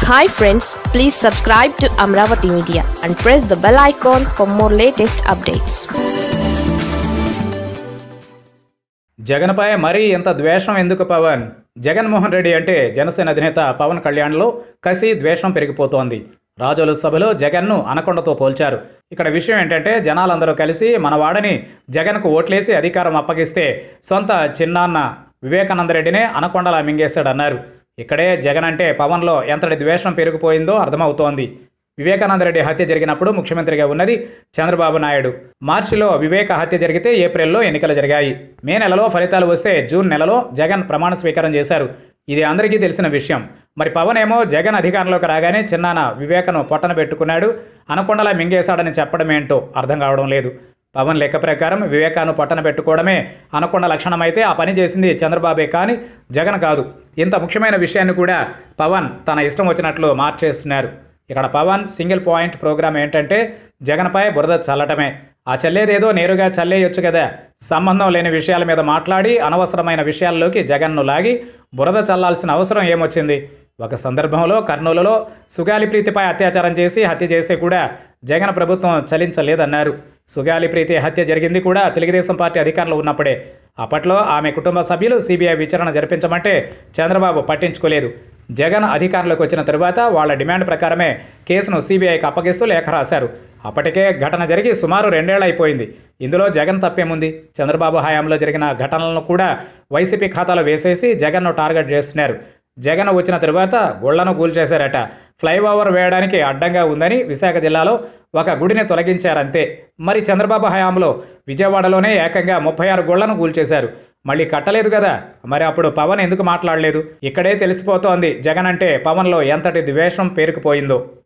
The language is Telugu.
hi friends please subscribe to Amaravati media and press the bell icon for more latest updates జగన్పై మరీ ఇంత ద్వేషం ఎందుకు పవన్ జగన్మోహన్ రెడ్డి అంటే జనసేన అధినేత పవన్ కళ్యాణ్లో కసి ద్వేషం పెరిగిపోతోంది రాజోలు సభలో జగన్ను అనకొండతో పోల్చారు ఇక్కడ విషయం ఏంటంటే జనాలందరూ కలిసి మన వాడని జగన్కు ఓట్లేసి అధికారం అప్పగిస్తే సొంత చిన్నాన్న వివేకానంద రెడ్డినే అనకొండలా మింగేశాడన్నారు ఇక్కడే జగన్ అంటే పవన్లో ఎంతటి ద్వేషం పెరిగిపోయిందో అర్థమవుతోంది వివేకానంద రెడ్డి హత్య జరిగినప్పుడు ముఖ్యమంత్రిగా ఉన్నది చంద్రబాబు నాయుడు మార్చిలో వివేక హత్య జరిగితే ఏప్రిల్లో ఎన్నికలు జరిగాయి మే నెలలో ఫలితాలు వస్తే జూన్ నెలలో జగన్ ప్రమాణ స్వీకారం చేశారు ఇది అందరికీ తెలిసిన విషయం మరి పవన్ ఏమో జగన్ అధికారంలోకి రాగానే చిన్నాన వివేకను పొట్టన పెట్టుకున్నాడు అనకొండలా మింగేశాడని చెప్పడం ఏంటో అర్థం కావడం లేదు పవన్ లెక్క ప్రకారం వివేకాను పట్టన పెట్టుకోవడమే అనకొండ లక్షణమైతే ఆ పని చేసింది చంద్రబాబే కానీ జగన్ కాదు ఇంత ముఖ్యమైన విషయాన్ని కూడా పవన్ తన ఇష్టం వచ్చినట్లు మార్చేస్తున్నారు ఇక్కడ పవన్ సింగిల్ పాయింట్ ప్రోగ్రామ్ ఏంటంటే జగన్పై బురద చల్లటమే ఆ చల్లేదేదో నేరుగా చల్లేయొచ్చు కదా సంబంధం లేని విషయాల మీద మాట్లాడి అనవసరమైన విషయాల్లోకి జగన్ను లాగి బురద చల్లాల్సిన అవసరం ఏమొచ్చింది ఒక సందర్భంలో కర్నూలులో సుగాలి ప్రీతిపై అత్యాచారం చేసి హత్య చేస్తే కూడా జగన్ ప్రభుత్వం చలించలేదన్నారు సుగాలి ప్రీతి హత్య జరిగింది కూడా తెలుగుదేశం పార్టీ అధికారంలో ఉన్నప్పుడే అప్పట్లో ఆమె కుటుంబ సభ్యులు సిబిఐ విచారణ జరిపించమంటే చంద్రబాబు పట్టించుకోలేదు జగన్ అధికారంలోకి వచ్చిన తరువాత వాళ్ళ డిమాండ్ ప్రకారమే కేసును సిబిఐకి అప్పగిస్తూ లేఖ రాశారు అప్పటికే ఘటన జరిగి సుమారు రెండేళ్ళు అయిపోయింది ఇందులో జగన్ తప్పేముంది చంద్రబాబు హయాంలో జరిగిన ఘటనలను కూడా వైసీపీ ఖాతాలో వేసేసి జగన్ను టార్గెట్ చేస్తున్నారు జగన్ వచ్చిన తరువాత గుళ్లను కూల్చేశారట ఫ్లైఓవర్ వేయడానికి అడ్డంగా ఉందని విశాఖ జిల్లాలో ఒక గుడిని తొలగించారంతే మరి చంద్రబాబు హయాంలో విజయవాడలోనే ఏకంగా ముప్పై ఆరు గుళ్లను కూల్చేశారు మళ్ళీ కట్టలేదు కదా మరి అప్పుడు పవన్ ఎందుకు మాట్లాడలేదు ఇక్కడే తెలిసిపోతోంది జగన్ అంటే పవన్లో ఎంతటి ద్వేషం పేరుకుపోయిందో